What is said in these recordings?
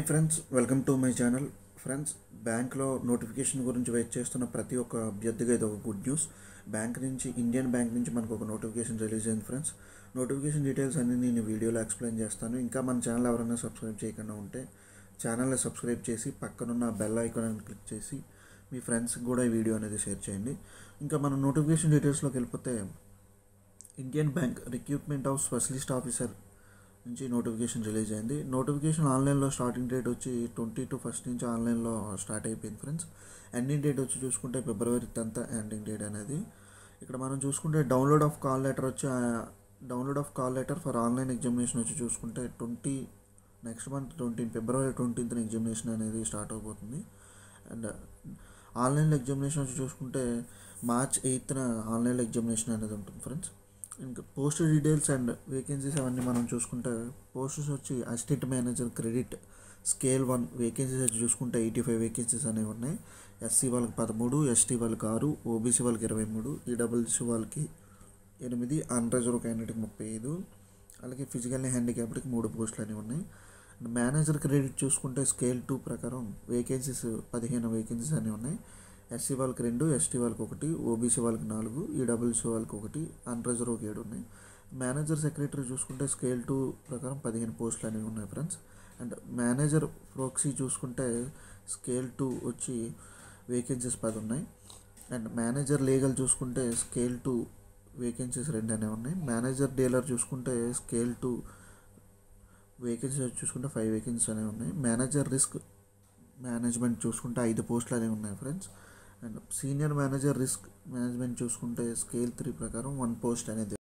friends welcome to my channel friends బ్యాంక్లో notification గురించి వెయిట్ చేస్తున్న ప్రతి ఒక్క అభ్యర్థిగా ఇది ఒక గుడ్ న్యూస్ బ్యాంక్ నుంచి ఇండియన్ బ్యాంక్ నుంచి మనకు ఒక నోటిఫికేషన్ రిలీజ్ అయింది ఫ్రెండ్స్ నోటిఫికేషన్ డీటెయిల్స్ అన్ని నేను వీడియోలో ఎక్స్ప్లెయిన్ చేస్తాను ఇంకా మన ఛానల్ ఎవరైనా సబ్స్క్రైబ్ చేయకుండా ఉంటే ఛానల్ని సబ్స్క్రైబ్ చేసి పక్కనున్న బెల్ ఐకాన్ క్లిక్ చేసి మీ ఫ్రెండ్స్కి కూడా ఈ వీడియో అనేది షేర్ చేయండి ఇంకా మనం నోటిఫికేషన్ డీటెయిల్స్లోకి వెళ్ళిపోతే Indian bank recruitment of specialist officer నుంచి నోటిఫికేషన్ రిలీజ్ అయింది నోటిఫికేషన్ ఆన్లైన్లో స్టార్టింగ్ డేట్ వచ్చి ట్వంటీ టు ఫస్ట్ నుంచి ఆన్లైన్లో స్టార్ట్ అయిపోయింది ఫ్రెండ్స్ ఎండింగ్ డేట్ వచ్చి చూసుకుంటే ఫిబ్రవరి టెన్త్ ఎండింగ్ డేట్ అనేది ఇక్కడ మనం చూసుకుంటే డౌన్లోడ్ ఆఫ్ కాల్ లెటర్ వచ్చి download of call letter for online examination వచ్చి చూసుకుంటే twenty next month twenty February twentieth examination అనేది స్టార్ట్ అవబోతుంది అండ్ ఆన్లైన్ ఎగ్జామినేషన్ వచ్చి చూసుకుంటే మార్చ్ ఎయిత్న ఆన్లైన్ ఎగ్జామినేషన్ అనేది ఉంటుంది ఫ్రెండ్స్ ఇంకా పోస్ట్ డీటెయిల్స్ అండ్ వేకెన్సీస్ అవన్నీ మనం చూసుకుంటే పోస్టర్స్ వచ్చి assistant manager credit scale one vacancies వచ్చి చూసుకుంటే ఎయిటీ ఫైవ్ వేకెన్సీస్ అనేవి ఉన్నాయి ఎస్సీ వాళ్ళకి పదమూడు ఎస్టీ వాళ్ళకి ఆరు ఓబీసీ వాళ్ళకి ఇరవై మూడు ఈడబ్ల్యూసీ వాళ్ళకి ఎనిమిది అన్రిజర్వ్ క్యాండిడేట్కి ముప్పై ఐదు అలాగే ఫిజికల్ హ్యాండిక్యాప్డ్కి మూడు పోస్టులు అనేవి ఉన్నాయి అండ్ మేనేజర్ క్రెడిట్ చూసుకుంటే స్కేల్ టూ ప్రకారం వేకెన్సీస్ పదిహేను వేకెన్సీస్ అనేవి ఉన్నాయి ఎస్సీ వాళ్ళకి రెండు ఎస్టీ వాళ్ళకి ఒకటి ఓబీసీ వాళ్ళకి నాలుగు ఈడబ్ల్యూసీ వాళ్ళకి ఒకటి అన్రిజర్వ్కి ఏడు ఉన్నాయి మేనేజర్ సెక్రటరీ చూసుకుంటే స్కేల్ టూ ప్రకారం పదిహేను పోస్టులు అనేవి ఉన్నాయి ఫ్రెండ్స్ అండ్ మేనేజర్ ప్రోక్సీ చూసుకుంటే స్కేల్ టూ వచ్చి వేకెన్సీస్ పది ఉన్నాయి అండ్ మేనేజర్ లీగల్ చూసుకుంటే స్కేల్ టూ వేకెన్సీస్ రెండు అనేవి ఉన్నాయి మేనేజర్ డీలర్ చూసుకుంటే స్కేల్ టూ వేకెన్సీస్ చూసుకుంటే ఫైవ్ వేకెన్సీస్ అనేవి ఉన్నాయి మేనేజర్ రిస్క్ మేనేజ్మెంట్ చూసుకుంటే ఐదు పోస్టులు అనేవి ఉన్నాయి friends and senior manager risk management చూసుకుంటే స్కేల్ త్రీ ప్రకారం వన్ పోస్ట్ అనేది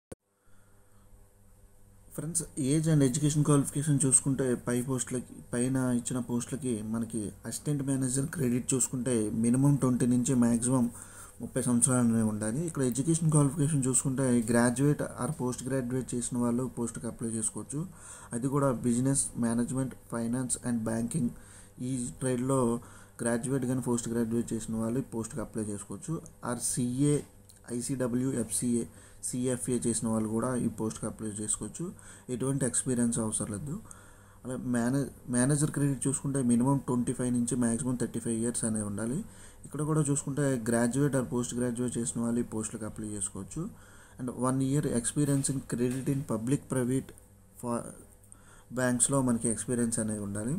friends age and education qualification చూసుకుంటే పై పోస్టులకి పైన ఇచ్చిన పోస్టులకి మనకి అసిస్టెంట్ మేనేజర్ క్రెడిట్ చూసుకుంటే మినిమం ట్వంటీ నుంచి మ్యాక్సిమం ముప్పై సంవత్సరాలు ఉండాలి ఇక్కడ ఎడ్యుకేషన్ క్వాలిఫికేషన్ చూసుకుంటే గ్రాడ్యుయేట్ ఆర్ పోస్ట్ గ్రాడ్యుయేట్ చేసిన వాళ్ళు పోస్ట్కి అప్లై చేసుకోవచ్చు అది కూడా business management finance and banking ఈ ట్రేడ్లో గ్రాడ్యుయేట్ కానీ పోస్ట్ గ్రాడ్యుయేట్ చేసిన వాళ్ళు పోస్ట్కి అప్లై చేసుకోవచ్చు or CA ICWA FCA CFA చేసిన వాళ్ళు కూడా ఈ పోస్ట్కి అప్లై చేసుకోవచ్చు ఎటువంటి ఎక్స్పీరియన్స్ అవసరం లేదు అలా మేనే మేనేజర్ క్రెడిట్ చూసుకుంటే మినిమం ట్వంటీ ఫైవ్ నుంచి మ్యాక్సిమం థర్టీ ఫైవ్ ఇయర్స్ అనేవి ఉండాలి ఇక్కడ కూడా చూసుకుంటే గ్రాడ్యుయేట్ ఆర్ పోస్ట్ గ్రాడ్యుయేట్ చేసిన వాళ్ళు ఈ పోస్టులకు అప్లై చేసుకోవచ్చు and one year experience in credit in public private ఫా బ్యాంక్స్లో మనకి ఎక్స్పీరియన్స్ అనేది ఉండాలి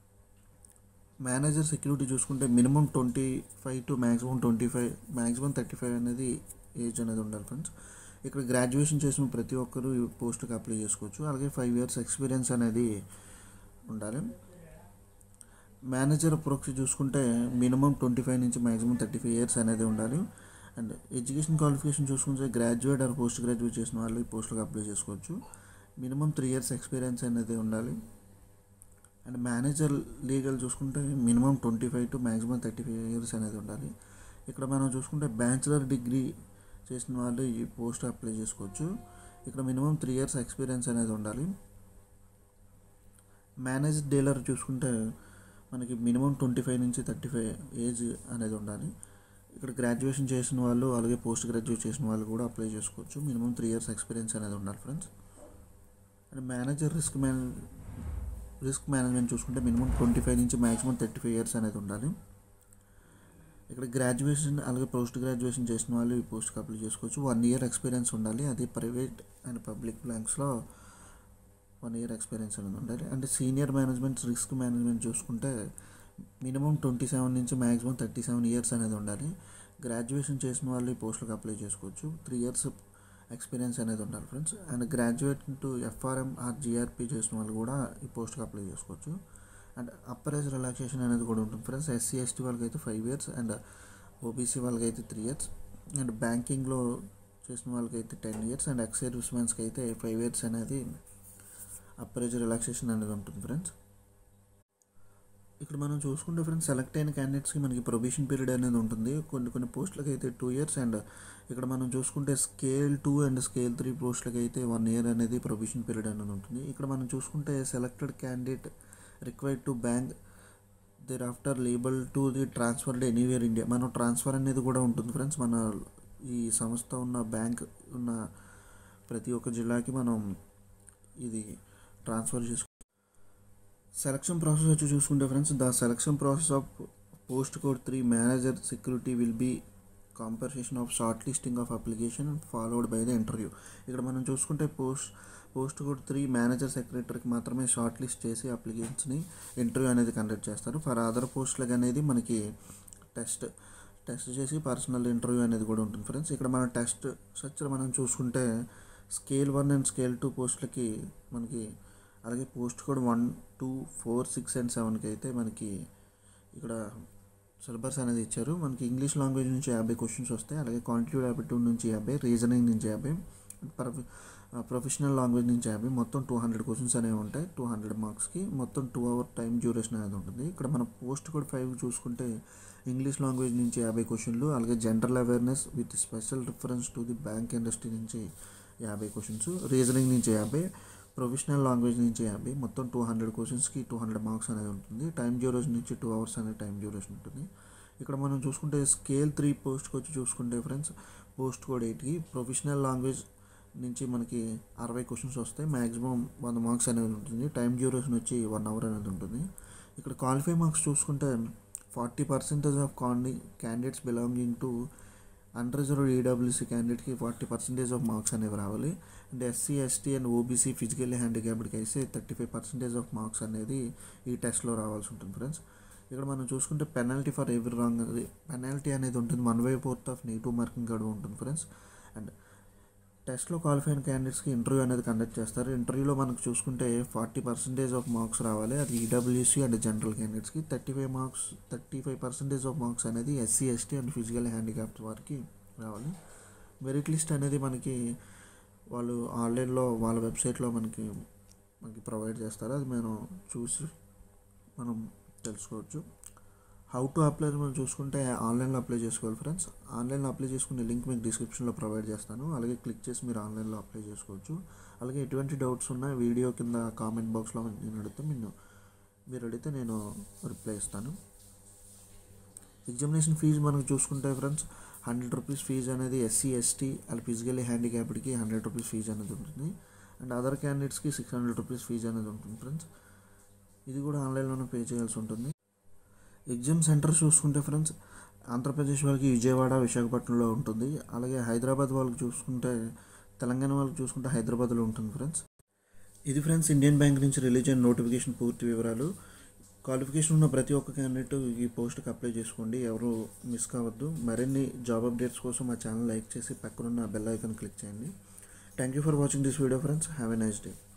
మేనేజర్ సెక్యూరిటీ చూసుకుంటే minimum twenty five to maximum twenty five maximum thirty five అనేది ఏజ్ అనేది ఉండాలి ఫ్రెండ్స్ ఇక్కడ గ్రాడ్యుయేషన్ చేసిన ప్రతి ఒక్కరు ఈ పోస్ట్కి అప్లై చేసుకోవచ్చు అలాగే ఫైవ్ ఇయర్స్ ఎక్స్పీరియన్స్ అనేది ఉండాలి మేనేజర్ ప్రోక్సీ చూసుకుంటే మినిమం ట్వంటీ ఫైవ్ నుంచి మ్యాక్సిమం థర్టీ ఫైవ్ ఇయర్స్ అనేది ఉండాలి అండ్ ఎడ్యుకేషన్ క్వాలిఫికేషన్ చూసుకుంటే గ్రాడ్యుయేట్ ఆర్ పోస్ట్ గ్రాడ్యుయేట్ చేసిన వాళ్ళు ఈ పోస్టులకు అప్లై చేసుకోవచ్చు మినిమం త్రీ ఇయర్స్ ఎక్స్పీరియన్స్ అనేది ఉండాలి అండ్ మేనేజర్ లీగల్ చూసుకుంటే minimum twenty five to maximum thirty five years అనేది ఉండాలి ఇక్కడ మనం చూసుకుంటే బ్యాచిలర్ డిగ్రీ చేసిన వాళ్ళు ఈ పోస్ట్ అప్లై చేసుకోవచ్చు ఇక్కడ మినిమం త్రీ ఇయర్స్ ఎక్స్పీరియన్స్ అనేది ఉండాలి మేనేజ్ డీలర్ చూసుకుంటే మనకి మినిమం ట్వంటీ ఫైవ్ నుంచి థర్టీ ఫైవ్ ఏజ్ అనేది ఉండాలి ఇక్కడ గ్రాడ్యుయేషన్ చేసిన వాళ్ళు అలాగే పోస్ట్ గ్రాడ్యుయేట్ చేసిన వాళ్ళు కూడా అప్లై చేసుకోవచ్చు మినిమం త్రీ ఇయర్స్ ఎక్స్పీరియన్స్ అనేది ఉండాలి friends and manager risk mane risk management చూసుకుంటే మినిమం ట్వంటీ ఫైవ్ నుంచి మ్యాక్సిమం థర్టీ ఫైవ్ ఇయర్స్ అనేది ఉండాలి ఇక్కడ గ్రాడ్యుయేషన్ అలాగే పోస్ట్ గ్రాడ్యుయేషన్ చేసిన వాళ్ళు ఈ పోస్ట్కి అప్లై చేసుకోవచ్చు వన్ ఇయర్ ఎక్స్పీరియన్స్ ఉండాలి అది ప్రైవేట్ అండ్ పబ్లిక్ బ్యాంక్స్లో వన్ ఇయర్ ఎక్స్పీరియన్స్ అనేది ఉండాలి అంటే సీనియర్ మేనేజ్మెంట్ రిస్క్ మేనేజ్మెంట్ చూసుకుంటే మినిమం ట్వంటీ సెవెన్ నుంచి మ్యాక్సిమం థర్టీ సెవెన్ ఇయర్స్ అనేది ఉండాలి గ్రాడ్యుయేషన్ చేసిన వాళ్ళు ఈ పోస్టులకు అప్లై చేసుకోవచ్చు త్రీ ఇయర్స్ ఎక్స్పీరియన్స్ అనేది ఉండాలి friends and graduate to FRM or GRP చేసిన వాళ్ళు కూడా ఈ పోస్ట్కి అప్లై చేసుకోవచ్చు అండ్ అప్పర్ ఏజ్ రిలాక్సేషన్ అనేది కూడా ఉంటుంది ఫ్రెండ్స్ ఎస్సీ ఎస్టీ వాళ్ళకి అయితే ఫైవ్ ఇయర్స్ అండ్ ఓబీసీ వాళ్ళకి అయితే త్రీ ఇయర్స్ అండ్ బ్యాంకింగ్లో చేసిన వాళ్ళకి అయితే ten years and ex service మ్యాన్స్కి అయితే ఫైవ్ ఇయర్స్ అనేది అప్పర్ ఏజ్ రిలాక్సేషన్ అనేది ఉంటుంది ఫ్రెండ్స్ ఇక్కడ మనం చూసుకుంటే ఫ్రెండ్స్ సెలెక్ట్ అయిన క్యాండిడేట్స్కి మనకి ప్రొబేషన్ పీరియడ్ అనేది ఉంటుంది కొన్ని కొన్ని పోస్టులకి అయితే టూ ఇయర్స్ అండ్ ఇక్కడ మనం చూసుకుంటే scale two and scale three పోస్టులకి అయితే వన్ ఇయర్ అనేది ప్రొబేషన్ పీరియడ్ అనేది ఉంటుంది ఇక్కడ మనం చూసుకుంటే selected candidate required to bank thereafter liable to the transferred anywhere India మనం ట్రాన్స్ఫర్ అనేది కూడా ఉంటుంది ఫ్రెండ్స్ మన ఈ సంస్థ ఉన్న బ్యాంక్ ఉన్న ప్రతి ఒక్క జిల్లాకి మనం ఇది ట్రాన్స్ఫర్ చేసుకో సెలక్షన్ ప్రాసెస్ వచ్చి చూసుకుంటే friends the selection process of post code three manager security will be compensation of short listing of application followed by the interview ఇక్కడ మనం చూసుకుంటే post post code three manager సెక్రటరీకి మాత్రమే షార్ట్ లిస్ట్ చేసి అప్లికేషన్స్ని interview అనేది కండక్ట్ చేస్తారు for other పోస్టులకు అనేది మనకి టెస్ట్ టెస్ట్ చేసి పర్సనల్ ఇంటర్వ్యూ అనేది కూడా ఉంటుంది ఫ్రెండ్స్ ఇక్కడ మన టెస్ట్ స్ట్రక్చర్ మనం చూసుకుంటే scale one and scale two పోస్టులకి మనకి అలాగే post code one two four six and సెవెన్కి అయితే మనకి ఇక్కడ సిలబస్ అనేది ఇచ్చారు మనకి ఇంగ్లీష్ లాంగ్వేజ్ నుంచి యాభై క్వశ్చన్స్ వస్తాయి అలాగే క్వాంటిటీ యాప్టిట్యూడ్ నుంచి యాభై రీజనింగ్ నుంచి యాభై ప్రొఫె ప్రొఫెషనల్ లాంగ్వేజ్ నుంచి యాభై మొత్తం టూ హండ్రెడ్ క్వశ్చన్స్ అనేవి ఉంటాయి టూ హండ్రెడ్ మార్క్స్కి మొత్తం టూ అవర్ టైం డ్యూరేషన్ అనేది ఉంటుంది ఇక్కడ మన పోస్ట్ కోడ్ ఫైవ్ చూసుకుంటే ఇంగ్లీష్ లాంగ్వేజ్ నుంచి యాభై క్వశ్చన్లు అలాగే general awareness with special reference to the bank industry నుంచి యాభై క్వశ్చన్స్ రీజనింగ్ నుంచి యాభై ప్రొఫెషనల్ లాంగ్వేజ్ నుంచి యాభై మొత్తం టూ హండ్రెడ్ క్వశ్చన్స్కి టూ హండ్రెడ్ మార్క్స్ అనేది ఉంటుంది టైం డ్యూరేషన్ నుంచి టూ అవర్స్ అనేది టైం డ్యూరేషన్ ఉంటుంది ఇక్కడ మనం చూసుకుంటే స్కేల్ త్రీ పోస్ట్కి వచ్చి చూసుకుంటే ఫ్రెండ్స్ పోస్ట్ కోడ్ ఎయిట్కి ప్రొఫెషనల్ లాంగ్వేజ్ నుంచి మనకి అరవై క్వశ్చన్స్ వస్తాయి మ్యాక్సిమం వంద మార్క్స్ అనేది ఉంటుంది టైం డ్యూరేషన్ వచ్చి వన్ అవర్ అనేది ఉంటుంది ఇక్కడ క్వాలిఫై మార్క్స్ చూసుకుంటే ఫార్టీ పర్సెంటేజ్ ఆఫ్ కాండి candidates belonging to unreserved EWC క్యాండిడేట్కి ఫార్టీ పర్సెంటేజ్ ఆఫ్ మార్క్స్ అనేవి రావాలి and SC ST and OBC physically హ్యాండిక్యాప్డ్కి అయితే thirty five percentage of marks అనేది ఈ టెస్ట్లో రావాల్సి ఉంటుంది ఫ్రెండ్స్ ఇక్కడ మనం చూసుకుంటే penalty for every wrong penalty అనేది ఉంటుంది one way fourth of negative marking కూడా ఉంటుంది ఫ్రెండ్స్ అండ్ టెస్ట్లో క్వాలిఫై అయిన క్యాండిడేట్స్కి ఇంటర్వ్యూ అనేది కండక్ట్ చేస్తారు ఇంటర్వ్యూలో మనకు చూసుకుంటే ఫార్టీ పర్సెంటేజ్ ఆఫ్ మార్క్స్ రావాలి అది ఈడబ్ల్యూసీ అండ్ జనరల్ క్యాండిడేట్స్కి thirty five marks thirty five percentage of marks అనేది SC ST and physical handicapped వారికి రావాలి మెరిట్ లిస్ట్ అనేది మనకి వాళ్ళు ఆన్లైన్లో వాళ్ళ వెబ్సైట్లో మనకి మనకి ప్రొవైడ్ చేస్తారు అది మనం చూసి మనం తెలుసుకోవచ్చు హౌ టు అప్లై మనం చూసుకుంటే ఆన్లైన్లో అప్లై చేసుకోవాలి ఫ్రెండ్స్ ఆన్లైన్లో అప్లై చేసుకునే లింక్ మీకు డిస్క్రిప్షన్లో ప్రొవైడ్ చేస్తాను అలాగే క్లిక్ చేసి మీరు ఆన్లైన్లో అప్లై చేసుకోవచ్చు అలాగే ఎటువంటి డౌట్స్ ఉన్నా వీడియో కింద కామెంట్ బాక్స్లో నేను అడిగితే నేను మీరు అడిగితే నేను రిప్లై ఇస్తాను ఎగ్జామినేషన్ ఫీజు మనకు చూసుకుంటే ఫ్రెండ్స్ హండ్రెడ్ రూపీస్ ఫీజు అనేది ఎస్సీ ఎస్టీ అలా ఫిజికల్లీ హ్యాండిక్యాప్డ్కి హండ్రెడ్ రూపీస్ ఫీజు అనేది ఉంటుంది అండ్ అదర్ క్యాండిడేట్స్కి సిక్స్ హండ్రెడ్ రూపీస్ ఫీజు అనేది ఉంటుంది ఫ్రెండ్స్ ఇది కూడా ఆన్లైన్లోనే పే చేయాల్సి ఉంటుంది ఎగ్జామ్ సెంటర్ చూసుకుంటే ఫ్రెండ్స్ ఆంధ్రప్రదేశ్ వాళ్ళకి విజయవాడ విశాఖపట్నంలో ఉంటుంది అలాగే హైదరాబాద్ వాళ్ళకి చూసుకుంటే తెలంగాణ వాళ్ళకి చూసుకుంటే హైదరాబాద్లో ఉంటుంది ఫ్రెండ్స్ ఇది ఫ్రెండ్స్ ఇండియన్ బ్యాంక్ నుంచి రిలీజ్ అయిన నోటిఫికేషన్ పూర్తి వివరాలు క్వాలిఫికేషన్ ఉన్న ప్రతి ఒక్క క్యాండిడేట్ ఈ పోస్ట్కి అప్లై చేసుకోండి ఎవరు మిస్ కావద్దు మరిన్ని జాబ్ అప్డేట్స్ కోసం మా ఛానల్ లైక్ చేసి పక్కనున్న బెల్ ఐకాన్ క్లిక్ చేయండి thank you for watching this video friends have a nice day